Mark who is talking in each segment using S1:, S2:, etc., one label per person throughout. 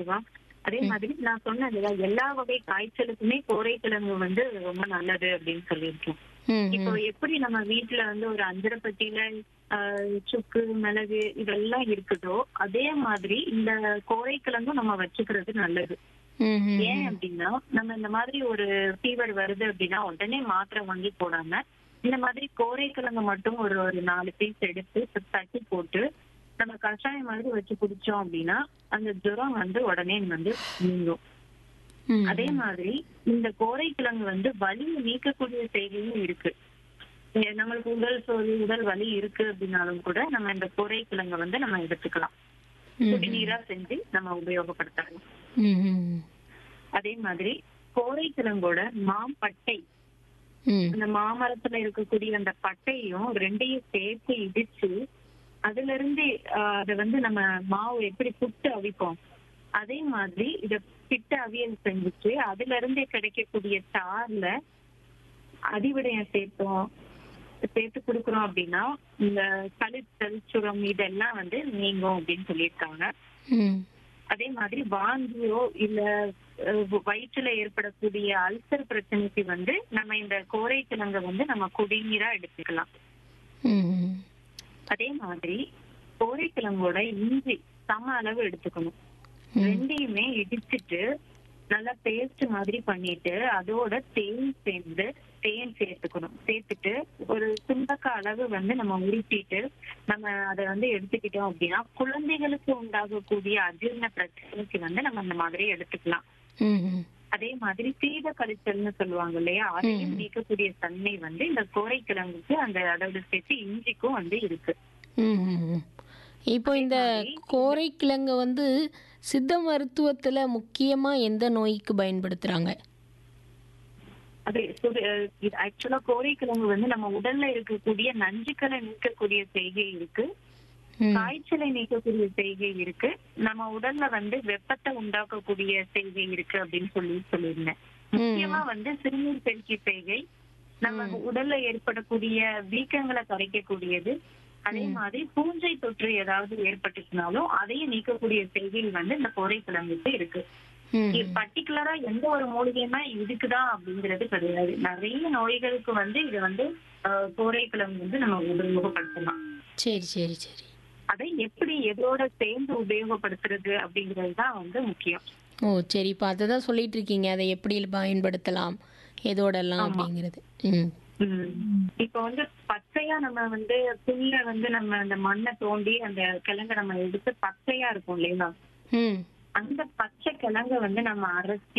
S1: ஓகேவா அதே மாதிரி நான் சொன்னேன் இல்லையா எல்லா வகை காய்ச்சலுக்குமே கோரைக்கிழங்கு வந்து ரொம்ப நல்லது அப்படின்னு சொல்லியிருக்கேன்
S2: ம்,
S1: இப்போ
S2: ம்.
S1: எப்படி நம்ம வீட்டுல வந்து ஒரு அஞ்சரை பெட்டியில ஆஹ், சுக்கு மிளகு இதெல்லாம் இருக்குதோ அதே மாதிரி இந்த கோரைக்கிழங்கும் நம்ம வச்சுக்கிறது நல்லது
S2: ம், ம்,
S1: ஏன்
S2: ம்.
S1: அப்படின்னா நம்ம இந்த மாதிரி ஒரு ஃபீவர் வருது அப்படின்னா உடனே மாத்திரை வாங்கி போடாம இந்த மாதிரி கோரைக்கிழங்கு மட்டும் ஒரு ஒரு நாலு பீஸ் எடுத்து தட்டி போட்டு நம்ம கஷாயம் மாதிரி வச்சு குடிச்சோம் அப்படின்னா அந்த ஜுரம் வந்து உடனே வந்து நீங்கும்
S2: ம்,
S1: அதே மாதிரி இந்த கோரைக்கிழங்கு வந்து வலியை நீக்கக்கூடிய செய்தியும் இருக்கு ஏ, நம்மளுக்கு உடல் சோர்வு உடல் வலி இருக்கு அப்படின்னாலும் கூட நம்ம இந்த கோரைக்கிழங்கை வந்து நம்ம எடுத்துக்கலாம்
S2: ம்,
S1: குடிநீரா செஞ்சு நம்ம உபயோகப்படுத்தலாம்
S2: ம், ம்,
S1: அதே மாதிரி கோரைக்கிழங்கோட மாம்பட்டை
S2: ம்.
S1: அந்த மாமரத்துல இருக்கக்கூடிய அந்த பட்டையும் ரெண்டையும் சேர்த்து இடிச்சு அதுல இருந்து ஆஹ், அத வந்து நம்ம மாவு எப்படி புட்டு அவிப்போம் அதே மாதிரி இத பிட்டு அவியல் செஞ்சுட்டு அதுல இருந்தே கிடைக்கக்கூடிய சார்ல அதிவிடயம் சேர்த்தோம் சேர்த்து கொடுக்குறோம் அப்படின்னா இந்த கழித்தல் சுரம் இதெல்லாம் வந்து நீங்கும் அப்படின்னு சொல்லியிருக்காங்க
S2: ம்.
S1: அதே மாதிரி வாந்தியோ இல்ல அஹ், வயிற்றுல ஏற்படக்கூடிய அல்சர் பிரச்சனைக்கு வந்து நம்ம இந்த கோரைக்கிழங்க வந்து நம்ம குடிநீரா எடுத்துக்கலாம்
S2: ம், ம்.
S1: அதே மாதிரி கோரைக்கிழங்கோட இஞ்சி சம அளவு எடுத்துக்கணும் ரெண்டையுமே இடிச்சிட்டு நல்லா பேஸ்ட் மாதிரி பண்ணிட்டு அதோட தேன் சேர்ந்து தேன் சேர்த்துக்கணும் சேர்த்துட்டு ஒரு சுண்டக்க அளவு வந்து நம்ம உருட்டிட்டு நம்ம அதை வந்து எடுத்துக்கிட்டோம் அப்படின்னா குழந்தைகளுக்கு உண்டாகக்கூடிய அஜீரண பிரச்சனைக்கு வந்து நம்ம அந்த மாதிரி எடுத்துக்கலாம்
S2: ம், ம்.
S1: அதே மாதிரி சீத கழிச்சல்னு சொல்லுவாங்க இல்லையா அதையும்
S2: ம்.
S1: நீக்கக்கூடிய தன்மை வந்து இந்த கோரைக்கிழங்குக்கு அந்த அதோட சேர்த்து இஞ்சிக்கும் வந்து இருக்கு
S2: ம், ம், ம். இப்போ இந்த கோரைக்கிழங்கு வந்து சித்த மருத்துவத்துல முக்கியமா எந்த நோய்க்கு பயன்படுத்துறாங்க
S1: அது ஆக்சுவலா கோரைக்கிழங்கு வந்து நம்ம உடல்ல இருக்கக்கூடிய நஞ்சுக்களை நீக்கக்கூடிய செய்கை இருக்கு
S2: ம்,
S1: காய்ச்சலை நீக்கக்கூடிய செய்கை இருக்கு நம்ம உடல்ல வந்து வெப்பத்தை உண்டாக்கக்கூடிய செய்கை இருக்கு அப்படின்னு சொல்லி சொல்லியிருந்தேன் முக்கியமா வந்து சிறுநீர் பெருக்கி செய்கை நம்ம உடல்ல ஏற்படக்கூடிய வீக்கங்களை குறைக்கக்கூடியது அதே மாதிரி பூஞ்சை தொற்று ஏதாவது ஏற்பட்டுச்சுனாலும் அதையும் நீக்கக்கூடிய செய்கை வந்து இந்த கோரைக்கிழங்குக்கு இருக்கு
S2: ம்,
S1: இது பர்டிகுலரா எந்த ஒரு மூலிகையுமே இதுக்குதான் அப்படிங்கிறது கிடையாது நிறைய நோய்களுக்கு வந்து இது வந்து ஆஹ், கோரைக்கிழங்கு வந்து நம்ம உபயோகப்படுத்தலாம்
S2: சரி சரி சரி
S1: அதை எப்படி எதோட சேர்ந்து உபயோகப்படுத்துறது அப்படிங்கிறது தான் வந்து முக்கியம்
S2: ஓ சரி இப்போ அதை தான் சொல்லிட்டு இருக்கீங்க அதை எப்படி பயன்படுத்தலாம் எதோடெல்லாம் அப்படிங்கிறது ம்
S1: உம் இப்ப வந்து பச்சையா நம்ம வந்து புல்ல வந்து நம்ம அந்த மண்ணை தோண்டி அந்த கிழங்க நம்ம எடுத்து பச்சையா இருக்கும் இல்லையா
S2: ம்
S1: அந்த பச்சை கிழங்க வந்து நம்ம அரைச்சி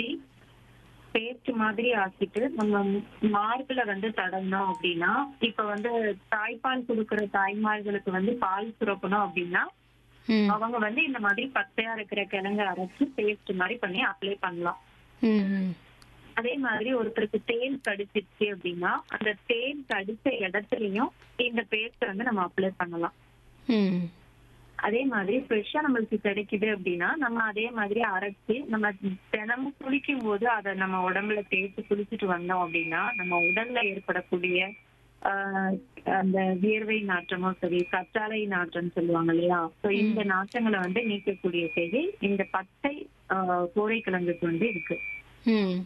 S1: பேஸ்ட் மாதிரி ஆக்கிட்டு நம்ம மார்புல வந்து தடவினோம் அப்படின்னா இப்ப வந்து தாய்ப்பால் கொடுக்கிற தாய்மார்களுக்கு வந்து பால் சுரக்கணும் அப்படின்னா
S2: ம்
S1: அவங்க வந்து இந்த மாதிரி பச்சையா இருக்கிற கிழங்க அரைச்சு பேஸ்ட் மாதிரி பண்ணி அப்ளை பண்ணலாம்
S2: ம் ம்
S1: அதே மாதிரி ஒருத்தருக்கு தேன் கடிச்சிருச்சு அப்படின்னா அந்த தேன் கடிச்ச இடத்துலயும் இந்த பேஸ்ட் வந்து நம்ம அப்ளை பண்ணலாம்
S2: ம்
S1: அதே மாதிரி ஃப்ரெஷ்ஷா நம்மளுக்கு கிடைக்குது அப்படின்னா நம்ம அதே மாதிரி அரைச்சு நம்ம தினமும் குளிக்கும் போது அதை நம்ம உடம்புல தேய்ச்சி குளிச்சுட்டு வந்தோம் அப்படின்னா நம்ம உடல்ல ஏற்படக்கூடிய ஆஹ், அந்த வியர்வை நாற்றமோ சரி கற்றாழை நாற்றம் சொல்லுவாங்க இல்லையா சோ இந்த நாற்றங்களை வந்து நீக்கக்கூடிய செய்தி இந்த பச்சை ஆஹ், கோரைக்கிழங்குக்கு வந்து இருக்கு
S2: ம்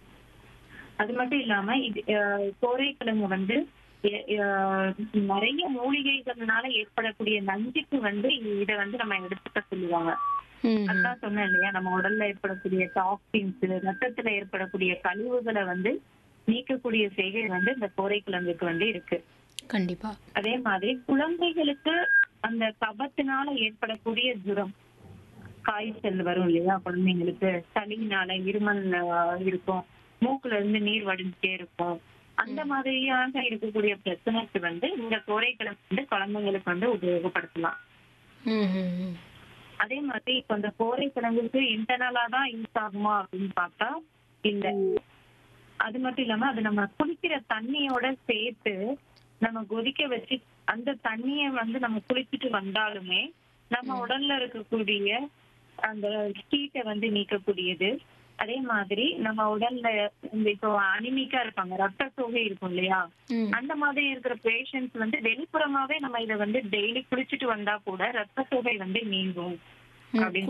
S1: அது மட்டும் இல்லாம இது அஹ், கோரைக்கிழங்கு வந்து எ- அஹ், நிறைய மூலிகைகள்னால ஏற்படக்கூடிய நஞ்சுக்கு வந்து இத வந்து நம்ம எடுத்துக்க சொல்லுவாங்க
S2: ம்
S1: அதான் சொன்னேன் இல்லையா நம்ம உடல்ல ஏற்படக்கூடிய டாக்ஸின்ஸ் ரத்தத்துல ஏற்படக்கூடிய கழிவுகளை வந்து நீக்கக்கூடிய செய்கை வந்து இந்த கோரைக்கிழங்குக்கு வந்து இருக்கு
S2: கண்டிப்பா
S1: அதே மாதிரி குழந்தைகளுக்கு அந்த கபத்தினால ஏற்படக்கூடிய ஜுரம் காய்ச்சல் வரும் இல்லையா குழந்தைங்களுக்கு சளினால இருமல் ஆஹ், இருக்கும் மூக்குல இருந்து நீர் வடிஞ்சிட்டே இருக்கும் அந்த மாதிரியாக இருக்கக்கூடிய பிரச்சனைக்கு வந்து இந்த கோரைக்கிழங்கு வந்து குழந்தைங்களுக்கு வந்து உபயோகப்படுத்தலாம்
S2: ம் ம் ம்
S1: அதே மாதிரி இப்ப இந்த கோரைக்கிழங்குக்கு இன்டர்னலா தான் யூஸ் ஆகுமா அப்படின்னு பார்த்தா இல்ல அது மட்டும் இல்லாம அது நம்ம குளிக்கிற தண்ணியோட சேர்த்து நம்ம கொதிக்க வச்சு அந்த தண்ணிய வந்து நம்ம குளிச்சுட்டு வந்தாலுமே நம்ம உடல்ல இருக்கக்கூடிய அந்த ஹீட்டை வந்து நீக்கக்கூடியது அதே மாதிரி நம்ம உடல்ல இந்த இப்போ அனிமிக்கா இருப்பாங்க ரத்த சோகை இருக்கும் இல்லையா
S2: ம்
S1: அந்த மாதிரி இருக்கிற பேஷண்ட்ஸ் வந்து வெளிப்புறமாவே நம்ம இதை வந்து டெய்லி குளிச்சுட்டு வந்தா கூட ரத்த சோகை வந்து நீங்கும்
S2: ம்.
S1: அப்படின்னு